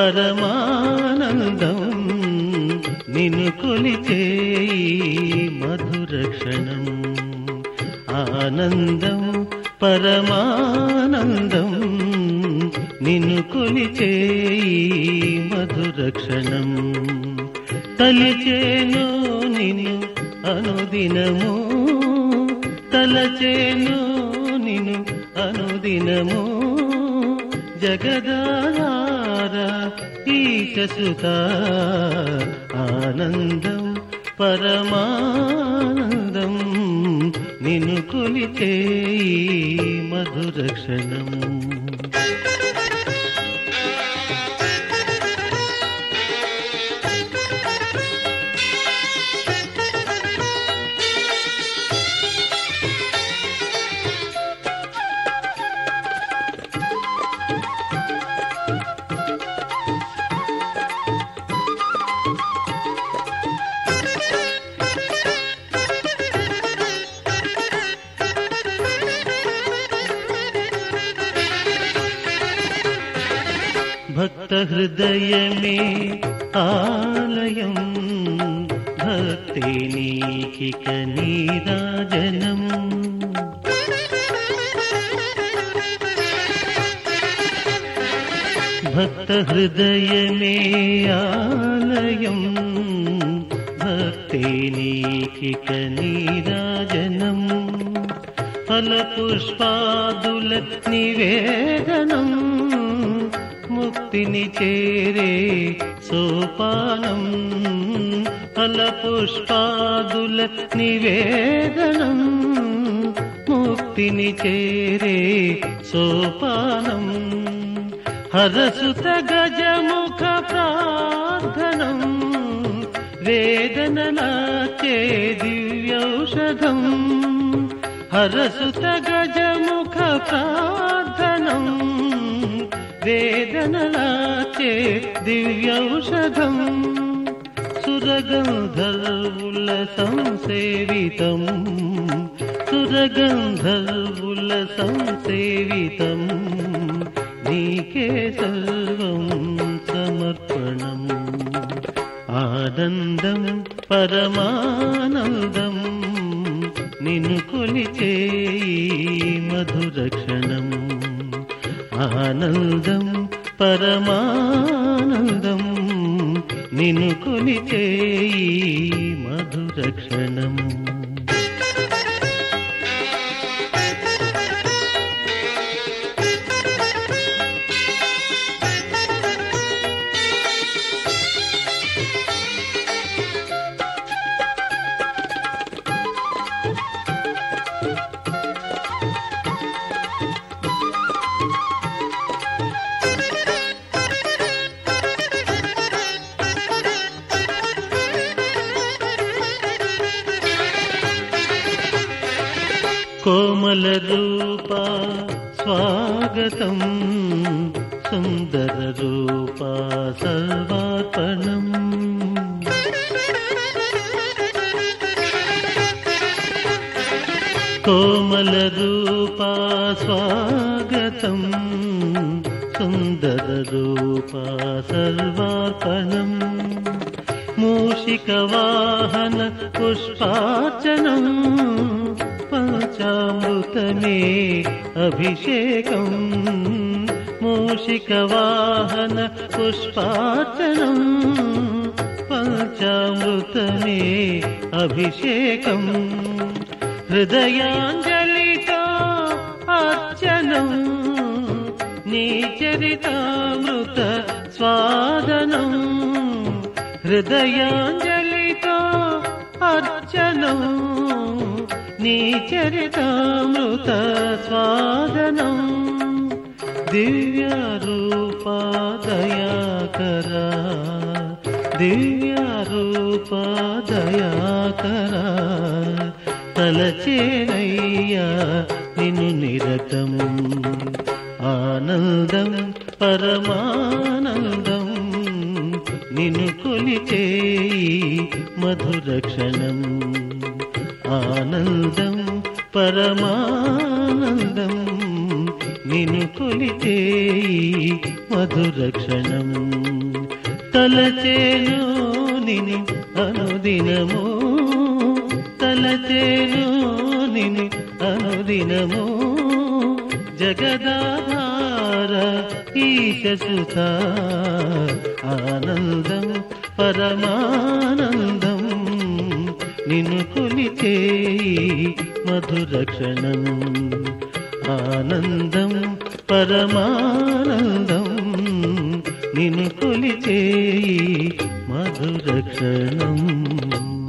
పరమానందం నిన్ను కొలిచే మధుర క్షణం ఆనందం పరమానందం నిన్ను కొలిచే మధుర క్షణం తలిచేను నిన్ను అనుదినము తలచేను నిన్ను అనుదినము జగదార ఈశసుత ఆనందం పరమానందం నిన్ను కొలిచే మధుర క్షణం భక్త హృదయమే ఆలయం భక్తి నీకిక నీరాజనం భక్త హృదయమే ఆలయం భక్తి నీకిక నీరాజనం ఫల పుష్పాదుల నివేదనం ముక్తిని చేరే సోపానం ఫల పుష్పాదుల నివేదనం ముక్తిని చేరే సోపానం హరసుత గజముఖ ప్రార్థనం వేదనలాచే దివ్యౌషధం హరసుత గజముఖ ప్రార్థనం వేదనలాచే దివ్యౌషధం సురగంధర్వుల సంసేవితం సురగంధర్వుల సంసేవితం నీకే సర్వం సమర్పణం ఆనందం పరమానందం నిన్ను కొలిచే మధుర క్షణం ఆనందం పరమానందం నిన్ను కొలిచే మధుర క్షణం కోమల రూప స్వాగతం సుందర రూప సర్వార్పణం కోమల రూప స్వాగతం సుందర రూప సర్వార్పణం మూషిక వాహన పుష్పార్చనం పంచామృతమే అభిషేకం మూషిక వాహన పుష్పార్చనం పంచామృతమే అభిషేకం హృదయాంజలితో అర్చనం నీ చరితామృత స్వాదనం హృదయాంజలితో అర్చనం నీ చరితామృత స్వాదనం దివ్య రూప దయాకర దివ్య రూప దయాకర తలచేనయ్యా నిన్ను నిరతం ఆనందం పరమానందం నిన్ను కొలిచే మధుర క్షణం ఆనందం పరమానందం నిన్ను కొలిచే మధుర క్షణం తలచేను నిని అనుదినము తలచేను నిని అనుదినము జగదాధార ఈశసుత ఆనందం పరమానందం నిన్ను కొలిచే మధురక్షణం ఆనందం పరమానందం నిన్ను కొలిచే మధురక్షణం